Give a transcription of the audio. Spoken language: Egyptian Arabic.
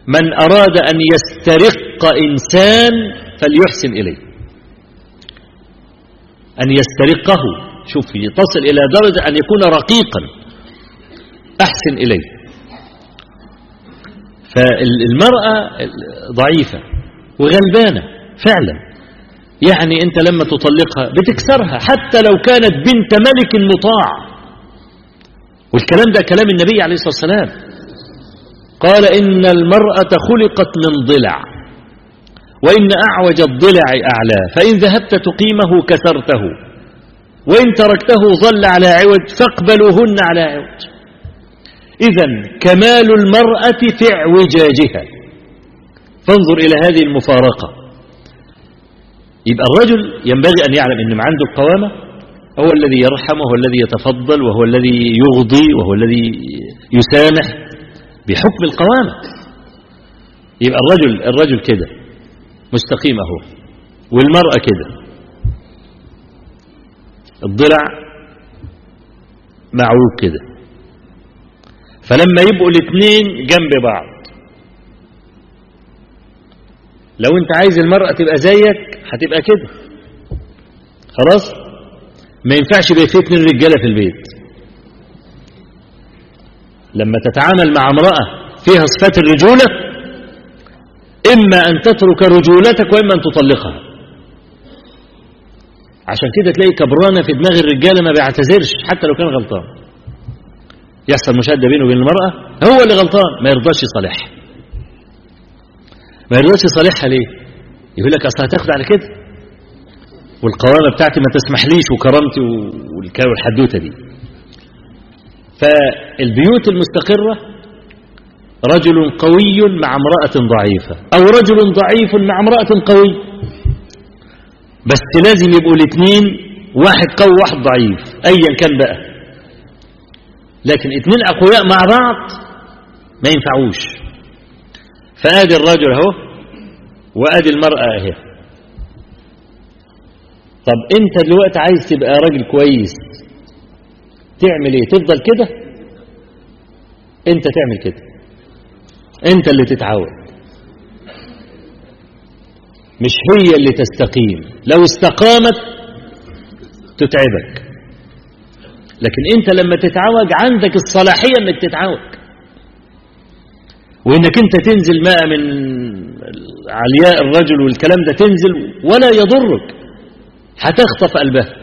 من أراد أن يسترق إنسان فليحسن إليه أن يسترقه شوف تصل إلى درجة أن يكون رقيقا أحسن إليه فالمرأة ضعيفة وغلبانة فعلا يعني أنت لما تطلقها بتكسرها حتى لو كانت بنت ملك مطاع والكلام ده كلام النبي عليه الصلاة والسلام قال إن المرأة خلقت من ضلع وإن أعوج الضلع أعلى فإن ذهبت تقيمه كسرته وإن تركته ظل على عوج فاقبلوهن على عوج إذا كمال المرأة في اعوجاجها فانظر إلى هذه المفارقة يبقى الرجل ينبغي أن يعلم أن عنده القوامة هو الذي يرحم وهو الذي يتفضل وهو الذي يغضي وهو الذي يسامح بحكم القوامة يبقى الرجل الرجل كده مستقيم اهو والمرأة كده الضلع معوج كده فلما يبقوا الاثنين جنب بعض لو انت عايز المرأة تبقى زيك هتبقى كده خلاص ما ينفعش يبقى في اتنين رجاله في البيت لما تتعامل مع امرأة فيها صفات الرجولة إما أن تترك رجولتك وإما أن تطلقها عشان كده تلاقي كبرانة في دماغ الرجالة ما بيعتذرش حتى لو كان غلطان يحصل مشادة بينه وبين المرأة هو اللي غلطان ما يرضاش يصالحها ما يرضاش يصالحها ليه يقول لك أصل هتاخد على كده والقوامة بتاعتي ما تسمحليش وكرامتي والحدوتة دي فالبيوت المستقرة رجل قوي مع امرأة ضعيفة أو رجل ضعيف مع امرأة قوي بس لازم يبقوا الاثنين واحد قوي واحد ضعيف أيا كان بقى لكن اثنين أقوياء مع بعض ما ينفعوش فآدي الرجل اهو وآدي المرأة اهي طب انت دلوقتي عايز تبقى راجل كويس تعمل ايه تفضل كده انت تعمل كده انت اللي تتعود مش هي اللي تستقيم لو استقامت تتعبك لكن انت لما تتعوج عندك الصلاحية انك تتعوج وانك انت تنزل ماء من علياء الرجل والكلام ده تنزل ولا يضرك هتخطف قلبها